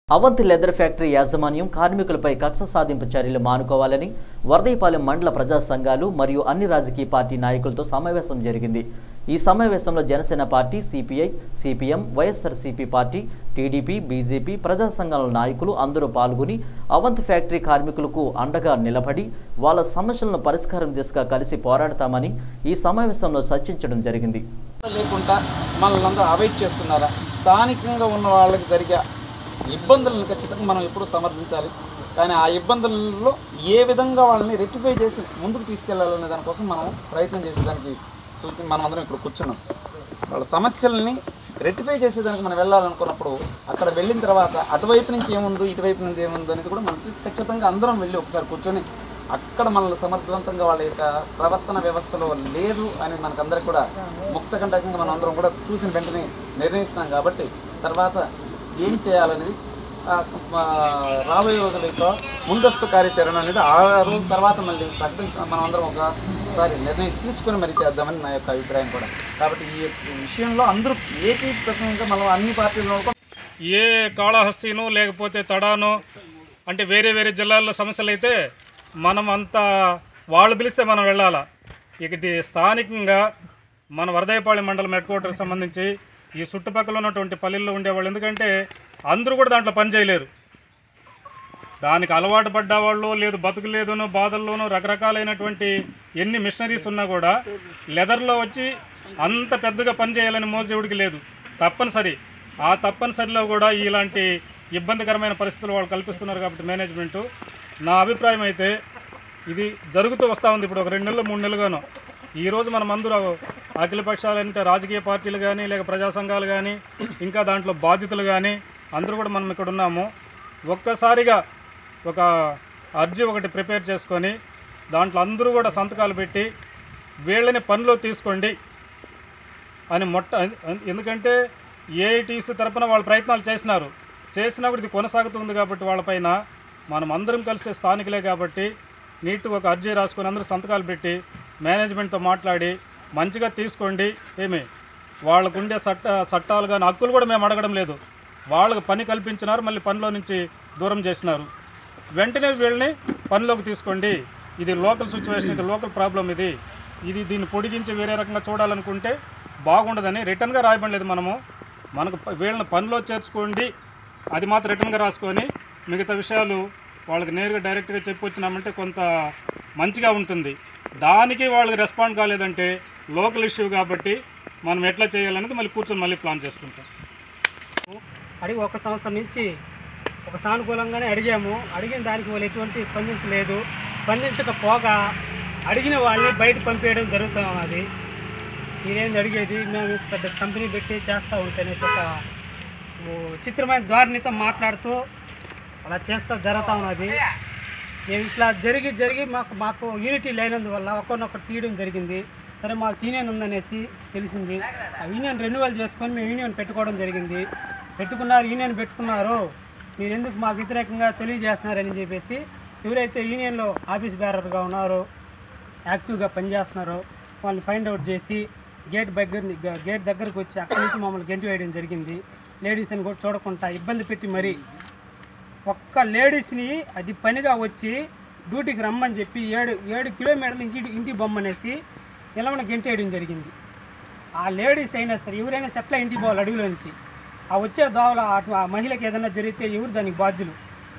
Avanthi leather factory యాజమాన్యం కార్మికులపై కక్ష సాధింపు చర్యలు మానుకోవాలని వరదైపాలెం మండల ప్రజా సంఘాలు మరియు అన్ని రాజకీయ పార్టీ నాయకులతో సమావేశం జరిగింది ఈ సమావేశంలో Janasena party CPI CPM YSRCP party TDP BJP ప్రజా సంఘాల నాయకులు అందరూ పాల్గొని అవంతి ఫ్యాక్టరీ కార్మికులకు అండగా నిలబడి వాళ్ళ సమస్యలను పరిష్కారం దిశగా కలిసి పోరాడతామని ఈ సమావేశంలో చర్చించడం జరిగింది లేకుండా మనల్ని అందరూ అవాయిడ్ చేస్తున్నారా స్థానికంగా ఉన్న వాళ్ళకి జరిగే ఇబ్బందులను ఖచ్చితంగా మనం ఎప్పుడు సమర్థించాలి కానీ ఆ ఇబ్బందులలో ఏ విధంగా వాళ్ళని రెక్టిఫై చేసి ముందుకు తీసుకెళ్లాలనే దానికోసం మనం ప్రయత్నం చేసేదానికి సూచన మనం అందరం ఇక్కడ కూర్చున్నాం వాళ్ళ సమస్యల్ని రెక్టిఫై చేసేదానికి మనం వెళ్ళాలనుకున్నప్పుడు అక్కడ వెళ్ళిన తర్వాత అటువైపు నుంచి ఏముంది ఇటువైపు నుంచి ఏముంది అనేది కూడా మనకి ఖచ్చితంగా అందరం వెళ్ళి ఒకసారి కూర్చొని అక్కడ మనల్ని సమర్థవంతంగా వాళ్ళ యొక్క ప్రవర్తన వ్యవస్థలో లేదు అని మనకందరికి కూడా ముక్తకంఠకంగా మనం అందరం కూడా చూసిన వెంటనే నిర్ణయిస్తాం కాబట్టి తర్వాత ఏం చేయాలనేది ఆ, ఆ, రాబోయే రోజుల యొక్క ముందస్తు కార్యాచరణ అనేది ఆ రోజు తర్వాత మళ్ళీ ప్రకటించ మనం అందరం ఒకసారి నిర్ణయం తీసుకుని మరి చేద్దామని నా యొక్క అభిప్రాయం కూడా కాబట్టి ఈ విషయంలో అందరూ ఏకీకృతంగా మనం అన్ని పార్టీలు ఏ కాళహస్తిను లేకపోతే తడాను అంటే వేరే వేరే జిల్లాల్లో సమస్యలు అయితే మనం అంతా వాళ్ళు పిలిస్తే మనం వెళ్ళాలా ఇక ఇది స్థానికంగా మన వరదయపాళెం మండలం హెడ్ క్వార్టర్కి సంబంధించి ఈ చుట్టుపక్కల ఉన్నటువంటి పల్లెల్లో ఉండేవాళ్ళు ఎందుకంటే అందరూ కూడా దాంట్లో పని చేయలేరు దానికి అలవాటు పడ్డవాళ్ళు లేదు బతుకులేదునో బాధల్లోనూ రకరకాలైనటువంటి ఎన్ని మిషనరీస్ ఉన్నా కూడా లెదర్లో వచ్చి అంత పెద్దగా పని చేయాలని మోసేవుడికి లేదు తప్పనిసరి ఆ తప్పనిసరిలో కూడా ఇలాంటి ఇబ్బందికరమైన పరిస్థితులు వాళ్ళు కల్పిస్తున్నారు కాబట్టి మేనేజ్మెంటు నా అభిప్రాయం అయితే ఇది జరుగుతూ వస్తూ ఉంది ఇప్పుడు ఒక రెండు నెలలు మూడు నెలలుగాను ఈరోజు మనం అందరూ అఖిల పక్షాలంటే రాజకీయ పార్టీలు కానీ లేక ప్రజా సంఘాలు కానీ ఇంకా దాంట్లో బాధితులు కానీ అందరూ కూడా మనం ఇక్కడ ఉన్నాము ఒక్కసారిగా ఒక అర్జీ ఒకటి ప్రిపేర్ చేసుకొని దాంట్లో అందరూ కూడా సంతకాలు పెట్టి వీళ్ళని పనిలో తీసుకోండి అని మొట్ట ఎందుకంటే ఏఐటీసీ తరపున వాళ్ళు ప్రయత్నాలు చేసినారు చేసినా కూడా ఇది కొనసాగుతుంది కాబట్టి వాళ్ళపైన మనం అందరం కలిసి స్థానికులే కాబట్టి నీట్గా ఒక అర్జీ రాసుకొని అందరూ సంతకాలు పెట్టి మేనేజ్మెంట్తో మాట్లాడి మంచిగా తీసుకోండి ఏమి వాళ్ళకు ఉండే చట్ట చట్టాలు కానీ హక్కులు కూడా మేము అడగడం లేదు వాళ్ళకు పని కల్పించినారు మళ్ళీ పనిలో నుంచి దూరం చేసినారు వెంటనే వీళ్ళని పనిలోకి తీసుకోండి ఇది లోకల్ సిచ్యువేషన్ ఇది లోకల్ ప్రాబ్లం ఇది ఇది దీన్ని పొడిగించి వేరే రకంగా చూడాలనుకుంటే బాగుండదని రిటర్న్గా రాయబడలేదు మనము మనకు ప- వీళ్ళని పనిలో చేర్చుకోండి అది మాత్రం రిటర్న్గా రాసుకొని మిగతా విషయాలు వాళ్ళకి నేరుగా డైరెక్ట్గా చెప్పి వచ్చినామంటే కొంత మంచిగా ఉంటుంది దానికి వాళ్ళకి రెస్పాండ్ కాలేదంటే లోకల్ ఇష్యూ కాబట్టి మనం ఎట్లా చేయాలనేది మళ్ళీ కూర్చొని మళ్ళీ ప్లాన్ చేసుకుంటాం అడిగి ఒక సంవత్సరం నుంచి ఒక సానుకూలంగానే అడిగాము అడిగిన దానికి వాళ్ళు ఎటువంటి స్పందించలేదు స్పందించకపోగా అడిగిన వాళ్ళని బయట పంపేయడం జరుగుతూ ఉన్నది మీరేంది అడిగేది మేము ఇంత పెద్ద కంపెనీ పెట్టి చేస్తూ ఉంటేనేసి ఒక ఓ చిత్రమైన ధోరణితో మాట్లాడుతూ అలా చేస్తూ జరుగుతూ ఉన్నది మేము ఇట్లా జరిగి జరిగి మాకు మాకు యూనిటీ లేనందువల్ల ఒకరినొకరు తీయడం జరిగింది సరే మాకు యూనియన్ ఉందనేసి తెలిసింది ఆ యూనియన్ రెన్యువల్ చేసుకొని మేము యూనియన్ పెట్టుకోవడం జరిగింది పెట్టుకున్నారు యూనియన్ పెట్టుకున్నారు మీరు ఎందుకు మాకు వ్యతిరేకంగా తెలియజేస్తున్నారని చెప్పేసి ఎవరైతే యూనియన్లో ఆఫీస్ బేరర్గా ఉన్నారో యాక్టివ్గా పనిచేస్తున్నారో వాళ్ళని ఫైండ్ అవుట్ చేసి గేట్ దగ్గర గేట్ దగ్గరకు వచ్చి అక్కడి నుంచి మమ్మల్ని గెంటి వేయడం జరిగింది లేడీస్ని కూడా చూడకుండా ఇబ్బంది పెట్టి మరీ ఒక్క లేడీస్ని అది పనిగా వచ్చి డ్యూటీకి రమ్మని చెప్పి ఏడు ఏడు కిలోమీటర్ల నుంచి ఇంటి- ఇంటికి బొమ్మనేసి నిలవన గెంటేయడం జరిగింది ఆ లేడీస్ అయినా సరే ఎవరైనా సెట్ల ఇంటికి పోవాలి అడుగులో నుంచి ఆ వచ్చే దోవల అటు ఆ మహిళకి ఏదైనా జరిగితే ఎవరు దానికి బాధ్యులు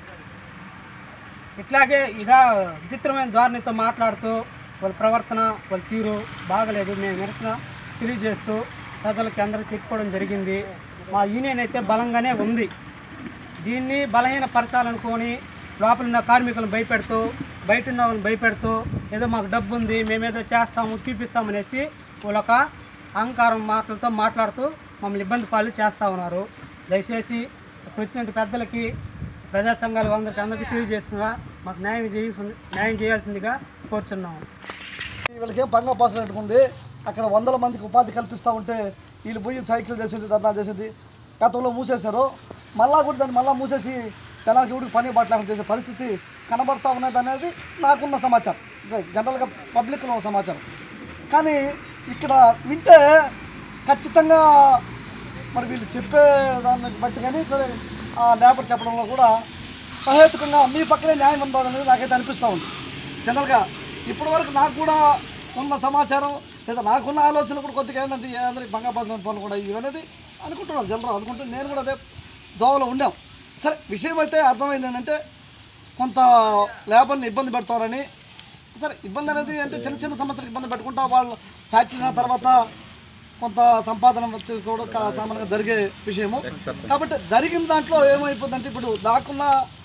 ఇట్లాగే ఇదా విచిత్రమైన ధోరణితో మాట్లాడుతూ వాళ్ళ ప్రవర్తన వాళ్ళ తీరు బాగలేదు మేము నిరసన తెలియజేస్తూ ప్రజలకి అందరూ చెప్పుకోవడం జరిగింది మా యూనియన్ అయితే బలంగానే ఉంది దీన్ని బలహీన పరచాలనుకొని లోపల ఉన్న కార్మికులను భయపెడుతూ బయట ఉన్న వాళ్ళని భయపెడుతూ ఏదో మాకు డబ్బు ఉంది మేమేదో చేస్తాము చూపిస్తామనేసి వాళ్ళొక అహంకారం మాటలతో మాట్లాడుతూ మమ్మల్ని ఇబ్బంది పాలు చేస్తూ ఉన్నారు దయచేసి ఇక్కడ వచ్చినట్టు పెద్దలకి ప్రజా సంఘాల అందరికీ అందరికీ తెలియజేస్తున్నా మాకు న్యాయం చేయాల్సింది న్యాయం చేయాల్సిందిగా కోరుచున్నాము వీళ్ళకేం పంగా పాసలు పెట్టుకుంది అక్కడ వందల మందికి ఉపాధి కల్పిస్తూ ఉంటే వీళ్ళు పోయి సైకిల్ చేసింది ధర్నా చేసింది గతంలో మూసేశారు మళ్ళా కూడా దాన్ని మళ్ళీ మూసేసి జనానికి ఎవరికి పని బాటలేకుండా చేసే పరిస్థితి కనబడతా ఉన్నది అనేది నాకున్న సమాచారం అంటే జనరల్గా పబ్లిక్లో ఉన్న సమాచారం కానీ ఇక్కడ వింటే ఖచ్చితంగా మరి వీళ్ళు చెప్పే దాన్ని బట్టి కానీ సరే ఆ లేబర్ చెప్పడంలో కూడా సహేతుకంగా మీ పక్కనే న్యాయం ఉందో అనేది నాకైతే అనిపిస్తూ ఉంది జనరల్గా ఇప్పటి వరకు నాకు కూడా ఉన్న సమాచారం లేదా నాకున్న ఆలోచన కూడా కొద్దిగా ఏంటంటే అందరికి బంగాపాసిన పనులు కూడా ఇవనేది అనుకుంటున్నాను జనరల్ అనుకుంటే నేను కూడా అదే దోవలో ఉండాం సరే విషయం అయితే అర్థమైంది ఏంటంటే కొంత లేబర్ని ఇబ్బంది పెడతారని సరే ఇబ్బంది అనేది అంటే చిన్న చిన్న సమస్యలకు ఇబ్బంది పెట్టుకుంటా వాళ్ళు ఫ్యాక్టరీ తర్వాత కొంత సంపాదన వచ్చి కూడా కా- సామాన్యంగా జరిగే విషయము కాబట్టి జరిగిన దాంట్లో ఏమైపోతుందంటే ఇప్పుడు దాకున్న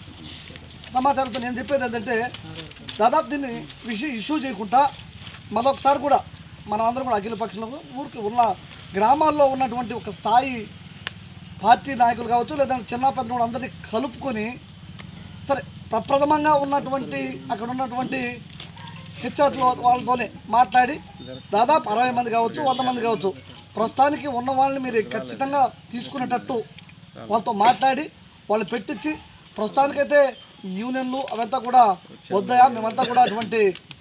సమాచారంతో నేను చెప్పేది ఏంటంటే దాదాపు దీన్ని విషయం ఇష్యూ చేయకుండా మరొకసారి కూడా మనం అందరం కూడా అఖిల పక్షంలో ఊరికి ఉన్న గ్రామాల్లో ఉన్నటువంటి ఒక స్థాయి పార్టీ నాయకులు కావచ్చు లేదంటే చిన్న పెద్ద కూడా అందరినీ కలుపుకొని సరే ప్రప్రథమంగా ఉన్నటువంటి అక్కడ ఉన్నటువంటి హెచ్ఆర్లో వాళ్ళతోనే మాట్లాడి దాదాపు అరవై మంది కావచ్చు వంద మంది కావచ్చు ప్రస్తుతానికి ఉన్న వాళ్ళని మీరు ఖచ్చితంగా తీసుకునేటట్టు వాళ్ళతో మాట్లాడి వాళ్ళు పెట్టించి ప్రస్తుతానికైతే ఈ యూనియన్లు అవంతా కూడా వద్దయా మేమంతా కూడా అటువంటి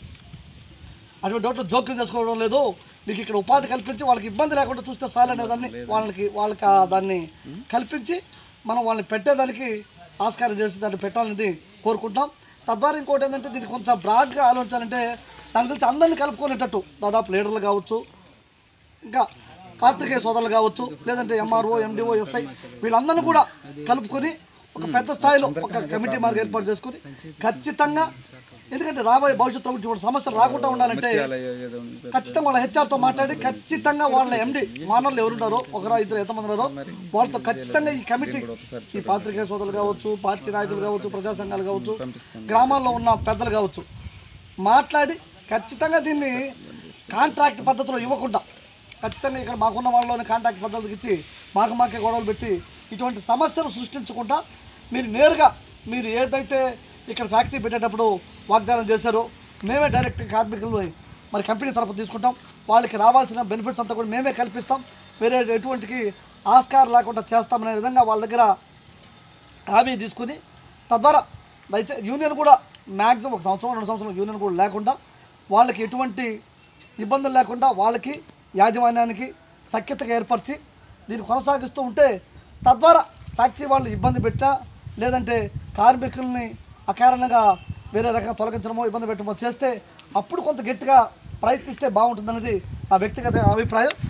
అటువంటి డౌట్లు జోక్యం చేసుకోవడం లేదు మీకు ఇక్కడ ఉపాధి కల్పించి వాళ్ళకి ఇబ్బంది లేకుండా చూస్తే చాలు అనేదాన్ని వాళ్ళకి వాళ్ళకి ఆ దాన్ని కల్పించి మనం వాళ్ళని పెట్టేదానికి ఆస్కారం చేసి దాన్ని పెట్టాలనేది కోరుకుంటాం తద్వారా ఇంకోటి ఏంటంటే దీన్ని కొంచెం బ్రాడ్గా ఆలోచించాలంటే నాకు తెలిసి అందరినీ కలుపుకునేటట్టు దాదాపు లీడర్లు కావచ్చు ఇంకా పాత్రికేయ సోదరులు కావచ్చు లేదంటే ఎంఆర్ఓ ఎండిఓ ఎస్ఐ వీళ్ళందరినీ కూడా కలుపుకొని ఒక పెద్ద స్థాయిలో ఒక కమిటీ మార్గం ఏర్పాటు చేసుకొని ఖచ్చితంగా ఎందుకంటే రాబోయే భవిష్యత్తులో ఇటువంటి సమస్యలు రాకుండా ఉండాలంటే ఖచ్చితంగా వాళ్ళ హెచ్ఆర్తో మాట్లాడి ఖచ్చితంగా వాళ్ళ ఎండి మానవులు ఎవరున్నారో ఒకరా ఇద్దరు ఎంతమంది ఉన్నారో వాళ్ళతో ఖచ్చితంగా ఈ కమిటీ ఈ పాత్రికేయ సోదరులు కావచ్చు పార్టీ నాయకులు కావచ్చు ప్రజా సంఘాలు కావచ్చు గ్రామాల్లో ఉన్న పెద్దలు కావచ్చు మాట్లాడి ఖచ్చితంగా దీన్ని కాంట్రాక్ట్ పద్ధతిలో ఇవ్వకుండా ఖచ్చితంగా ఇక్కడ మాకున్న వాళ్ళలోని కాంట్రాక్ట్ పద్ధతికి ఇచ్చి మాకు మాకే గొడవలు పెట్టి ఇటువంటి సమస్యలు సృష్టించకుండా మీరు నేరుగా మీరు ఏదైతే ఇక్కడ ఫ్యాక్టరీ పెట్టేటప్పుడు వాగ్దానం చేశారో మేమే డైరెక్ట్ కార్మికులు మరి కంపెనీ తరఫు తీసుకుంటాం వాళ్ళకి రావాల్సిన బెనిఫిట్స్ అంతా కూడా మేమే కల్పిస్తాం వేరే ఎటువంటికి ఆస్కారం లేకుండా చేస్తామనే విధంగా వాళ్ళ దగ్గర హామీ తీసుకుని తద్వారా దయచేసి యూనియన్ కూడా మ్యాక్సిమం ఒక సంవత్సరం రెండు సంవత్సరాలు యూనియన్ కూడా లేకుండా వాళ్ళకి ఎటువంటి ఇబ్బందులు లేకుండా వాళ్ళకి యాజమాన్యానికి సఖ్యతగా ఏర్పరిచి దీన్ని కొనసాగిస్తూ ఉంటే తద్వారా ఫ్యాక్టరీ వాళ్ళు ఇబ్బంది పెట్టా లేదంటే కార్మికుల్ని అకారణంగా వేరే రకంగా తొలగించడమో ఇబ్బంది పెట్టడమో చేస్తే అప్పుడు కొంత గట్టిగా ప్రయత్నిస్తే బాగుంటుందనేది నా వ్యక్తిగత అభిప్రాయం